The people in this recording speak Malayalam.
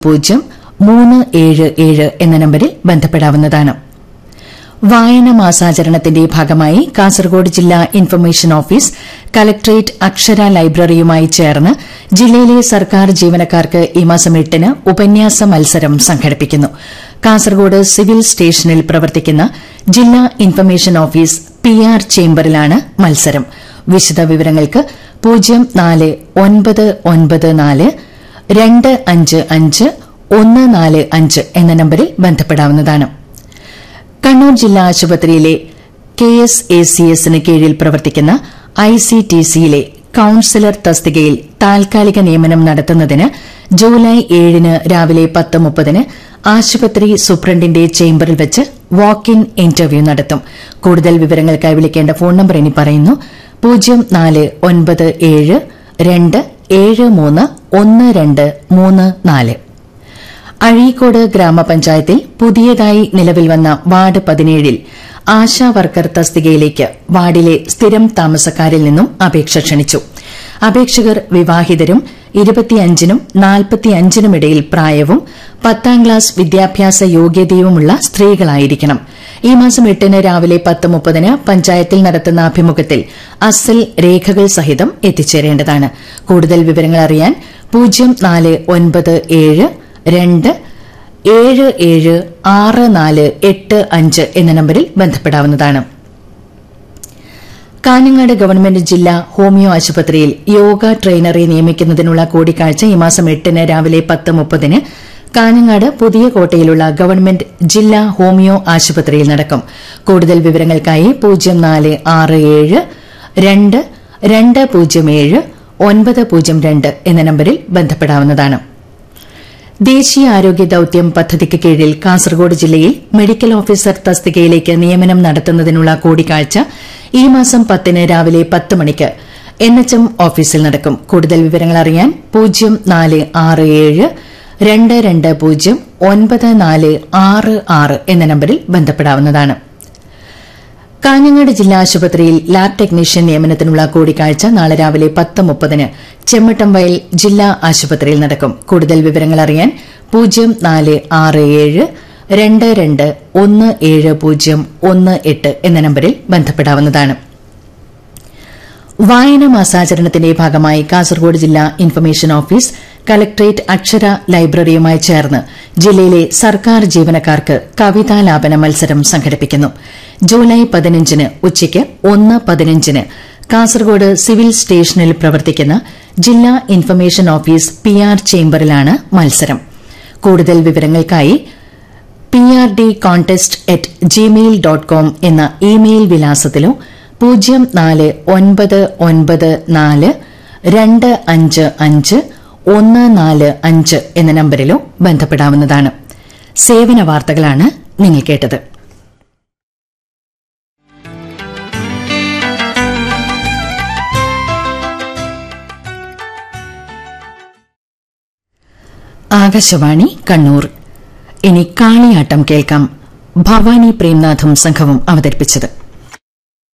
പൂജ്യം മൂന്ന് ഏഴ് ഏഴ് എന്ന നമ്പരിൽ ബന്ധപ്പെടാവുന്നതാണ് വായന മാസാചരണത്തിന്റെ ഭാഗമായി കാസർഗോഡ് ജില്ലാ ഇൻഫർമേഷൻ ഓഫീസ് കലക്ട്രേറ്റ് അക്ഷര ലൈബ്രറിയുമായി ചേർന്ന് ജില്ലയിലെ സർക്കാർ ജീവനക്കാർക്ക് ഈ മാസം എട്ടിന് ഉപന്യാസ മത്സരം സംഘടിപ്പിക്കുന്നു കാസർഗോഡ് സിവിൽ സ്റ്റേഷനിൽ പ്രവർത്തിക്കുന്ന ജില്ലാ ഇൻഫർമേഷൻ ഓഫീസ് പി ആർ ചേംബറിലാണ് മത്സരം വിശദവിവരങ്ങൾക്ക് പൂജ്യം നാല് ഒൻപത് ഒൻപത് നാല് രണ്ട് അഞ്ച് അഞ്ച് ഒന്ന് നാല് അഞ്ച് എന്ന നമ്പരിൽ ബന്ധപ്പെടാവുന്നതാണ് കണ്ണൂർ ജില്ലാ ആശുപത്രിയിലെ കെ എസ് എ സി എസിന് കീഴിൽ പ്രവർത്തിക്കുന്ന ഐ സി ടി സിയിലെ കൌൺസിലർ തസ്തികയിൽ താൽക്കാലിക നിയമനം നടത്തുന്നതിന് ജൂലൈ ഏഴിന് രാവിലെ പത്ത് മുപ്പതിന് ആശുപത്രി സൂപ്രണ്ടിന്റെ ചേംബറിൽ വെച്ച് വാക്ക് ഇൻ ഇന്റർവ്യൂ നടത്തും കൂടുതൽ വിവരങ്ങൾക്കായി വിളിക്കേണ്ട ഫോൺ നമ്പർ ഇനി പറയുന്നു പൂജ്യം നാല് ഒൻപത് ഏഴ് രണ്ട് ഏഴ് മൂന്ന് ഒന്ന് രണ്ട് മൂന്ന് നാല് അഴീക്കോട് ഗ്രാമപഞ്ചായത്തിൽ പുതിയതായി നിലവിൽ വന്ന വാർഡ് പതിനേഴിൽ ആശാ വർക്കർ തസ്തികയിലേക്ക് വാർഡിലെ സ്ഥിരം താമസക്കാരിൽ നിന്നും അപേക്ഷ ക്ഷണിച്ചു അപേക്ഷകർ വിവാഹിതരും ഇരുപത്തിയഞ്ചിനും നാൽപ്പത്തിയഞ്ചിനുമിടയിൽ പ്രായവും പത്താം ക്ലാസ് വിദ്യാഭ്യാസ യോഗ്യതയുമുള്ള സ്ത്രീകളായിരിക്കണം ഈ മാസം എട്ടിന് രാവിലെ പത്ത് മുപ്പതിന് പഞ്ചായത്തിൽ നടത്തുന്ന അഭിമുഖത്തിൽ അസൽ രേഖകൾ സഹിതം എത്തിച്ചേരേണ്ടതാണ് കൂടുതൽ വിവരങ്ങൾ അറിയാൻ പൂജ്യം നാല് ഒൻപത് ഏഴ് രണ്ട് ഏഴ് ഏഴ് ആറ് നാല് എട്ട് അഞ്ച് എന്ന നമ്പരിൽ ബന്ധപ്പെടാവുന്നതാണ് കാഞ്ഞങ്ങാട് ഗവൺമെന്റ് ജില്ലാ ഹോമിയോ ആശുപത്രിയിൽ യോഗ ട്രെയിനറെ നിയമിക്കുന്നതിനുള്ള കൂടിക്കാഴ്ച ഈ മാസം എട്ടിന് രാവിലെ പത്ത് മുപ്പതിന് കാഞ്ഞങ്ങാട് പുതിയ കോട്ടയിലുള്ള ഗവൺമെന്റ് ജില്ലാ ഹോമിയോ ആശുപത്രിയിൽ നടക്കും കൂടുതൽ വിവരങ്ങൾക്കായി പൂജ്യം നാല് ആറ് ഏഴ് രണ്ട് രണ്ട് പൂജ്യം ഏഴ് ഒൻപത് പൂജ്യം രണ്ട് എന്ന നമ്പരിൽ ബന്ധപ്പെടാവുന്നതാണ് ദേശീയ ആരോഗ്യ ദൌത്യം പദ്ധതിക്ക് കീഴിൽ കാസർഗോഡ് ജില്ലയിൽ മെഡിക്കൽ ഓഫീസർ തസ്തികയിലേക്ക് നിയമനം നടത്തുന്നതിനുള്ള കൂടിക്കാഴ്ച ഈ മാസം പത്തിന് രാവിലെ പത്ത് മണിക്ക് എൻ എച്ച് എം ഓഫീസിൽ നടക്കും കൂടുതൽ വിവരങ്ങൾ അറിയാൻ പൂജ്യം നാല് ആറ് ഏഴ് രണ്ട് രണ്ട് പൂജ്യം ഒൻപത് നാല് ആറ് ആറ് എന്ന നമ്പരിൽ ബന്ധപ്പെടാവുന്നതാണ് കാഞ്ഞങ്ങാട് ജില്ലാ ആശുപത്രിയിൽ ലാബ് ടെക്നീഷ്യൻ നിയമനത്തിനുള്ള കൂടിക്കാഴ്ച നാളെ രാവിലെ പത്ത് മുപ്പതിന് ചെമ്മട്ടംവയൽ ജില്ലാ ആശുപത്രിയിൽ നടക്കും കൂടുതൽ വിവരങ്ങൾ അറിയാൻ പൂജ്യം നാല് ആറ് ഏഴ് രണ്ട് രണ്ട് ഒന്ന് ഏഴ് പൂജ്യം ഒന്ന് എട്ട് എന്ന നമ്പരിൽ ബന്ധപ്പെടാവുന്നതാണ് വായന മാസാചരണത്തിന്റെ ഭാഗമായി കാസർഗോഡ് ജില്ലാ ഇൻഫർമേഷൻ ഓഫീസ് കലക്ട്രേറ്റ് അക്ഷര ലൈബ്രറിയുമായി ചേർന്ന് ജില്ലയിലെ സർക്കാർ ജീവനക്കാർക്ക് കവിതാലാപന മത്സരം സംഘടിപ്പിക്കുന്നു ജൂലൈ പതിനഞ്ചിന് ഉച്ചയ്ക്ക് ഒന്ന് പതിനഞ്ചിന് കാസർഗോഡ് സിവിൽ സ്റ്റേഷനിൽ പ്രവർത്തിക്കുന്ന ജില്ലാ ഇൻഫർമേഷൻ ഓഫീസ് പി ആർ ചേംബറിലാണ് മത്സരം കൂടുതൽ വിവരങ്ങൾക്കായി P R D contest at Gmail dot com എന്ന ഇമെയിൽ വിലാസത്തിലോ പൂജ്യം നാല് ഒൻപത് ഒൻപത് നാല് രണ്ട് അഞ്ച് അഞ്ച് ഒന്ന് നാല് അഞ്ച് എന്ന നമ്പരിലോ ബന്ധപ്പെടാവുന്നതാണ് സേവന വാർത്തകളാണ് നിങ്ങൾ കേട്ടത് ആകാശവാണി കണ്ണൂർ ഇനി കാളിയാട്ടം കേൾക്കാം ഭവാനി പ്രേംനാഥും സംഘവും അവതരിപ്പിച്ചത്